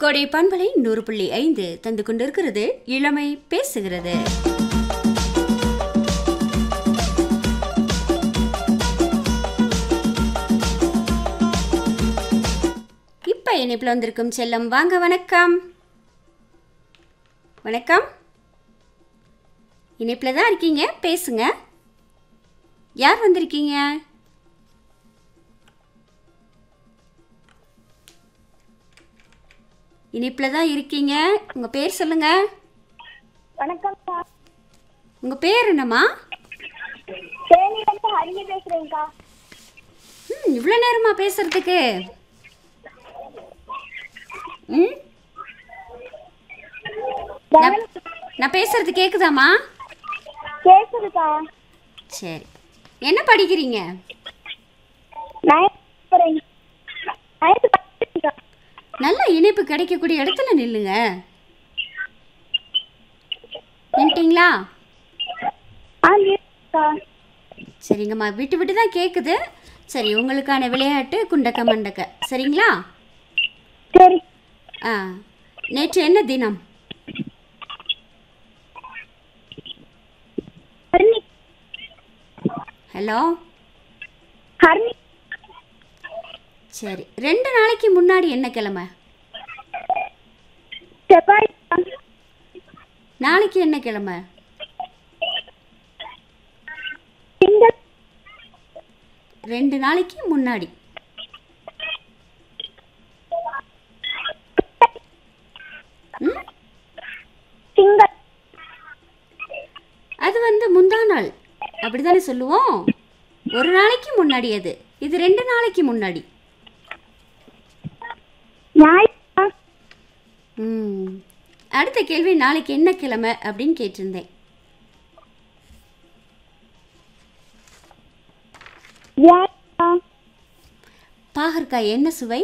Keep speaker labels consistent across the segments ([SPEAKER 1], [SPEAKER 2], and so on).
[SPEAKER 1] கோடை பண்பலை நூறு புள்ளி ஐந்து தந்து கொண்டிருக்கிறது இளமை பேசுகிறது இப்ப இணைப்பில் வந்திருக்கும் செல்லம் வாங்க வணக்கம் வணக்கம் இணைப்பில் தான் இருக்கீங்க பேசுங்க யார் வந்திருக்கீங்க இணைப்பில் தான் இருக்கீங்க உங்கள் பேர் சொல்லுங்க
[SPEAKER 2] வணக்கம்க்கா
[SPEAKER 1] உங்கள் பேர் என்னம்மா
[SPEAKER 2] தேனியிலேருந்து ஹரிணி பேசுகிறேங்க்கா
[SPEAKER 1] ம் இவ்வளோ நேரமா பேசுறதுக்கு ம் நான் நான் பேசுறது கேட்குதாம்மா
[SPEAKER 2] கேட்குதுக்கா
[SPEAKER 1] சரி என்ன படிக்கிறீங்க
[SPEAKER 2] நைன்த் போகிறேங்க நைன்த்து படிக்கிறேங்க்கா
[SPEAKER 1] நல்ல இணைப்பு கிடைக்கக்கூடிய இடத்துல நில்லுங்க நின்ட்டீங்களா
[SPEAKER 2] ஆ இருக்கா
[SPEAKER 1] சரிங்கம்மா விட்டு விட்டு தான் கேட்குது சரி உங்களுக்கான விளையாட்டு குண்டக்க மண்டக்க சரிங்களா
[SPEAKER 2] சரி
[SPEAKER 1] ஆ நேற்று என்ன தினம்
[SPEAKER 2] ஹரிணி
[SPEAKER 1] ஹலோ
[SPEAKER 2] ஹரிணி
[SPEAKER 1] சரி ரெண்டு நாளைக்கு முன்னாடி என்ன கிழமை
[SPEAKER 2] செவ்வாய்க்கா
[SPEAKER 1] நாளைக்கு என்ன கிழமை
[SPEAKER 2] திங்கள்
[SPEAKER 1] ரெண்டு நாளைக்கு முன்னாடி ம்
[SPEAKER 2] திங்கள்
[SPEAKER 1] அது வந்து முந்தா நாள் அப்படிதானே சொல்லுவோம் ஒரு நாளைக்கு முன்னாடி அது இது ரெண்டு நாளைக்கு முன்னாடி
[SPEAKER 2] ஞாயிற்றுக்கா
[SPEAKER 1] ம் அடுத்த கேள்வி நாளைக்கு என்ன கிழமை அப்படின்னு கேட்டிருந்தேன்
[SPEAKER 2] வியாழக்கா
[SPEAKER 1] பாகற்காய் என்ன சுவை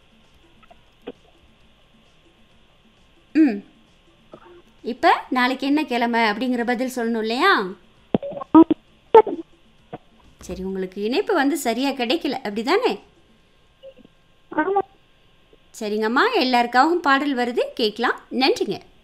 [SPEAKER 1] ம் இப்போ நாளைக்கு என்ன கிழமை அப்படிங்கிற பதில் சொல்லணும் இல்லையா சரி உங்களுக்கு இணைப்பு வந்து சரியாக கிடைக்கல அப்படிதானே
[SPEAKER 2] ஆமாம்
[SPEAKER 1] சரிங்கம்மா எல்லாருக்காகவும் பாடல் வருது கேட்கலாம் நன்றிங்க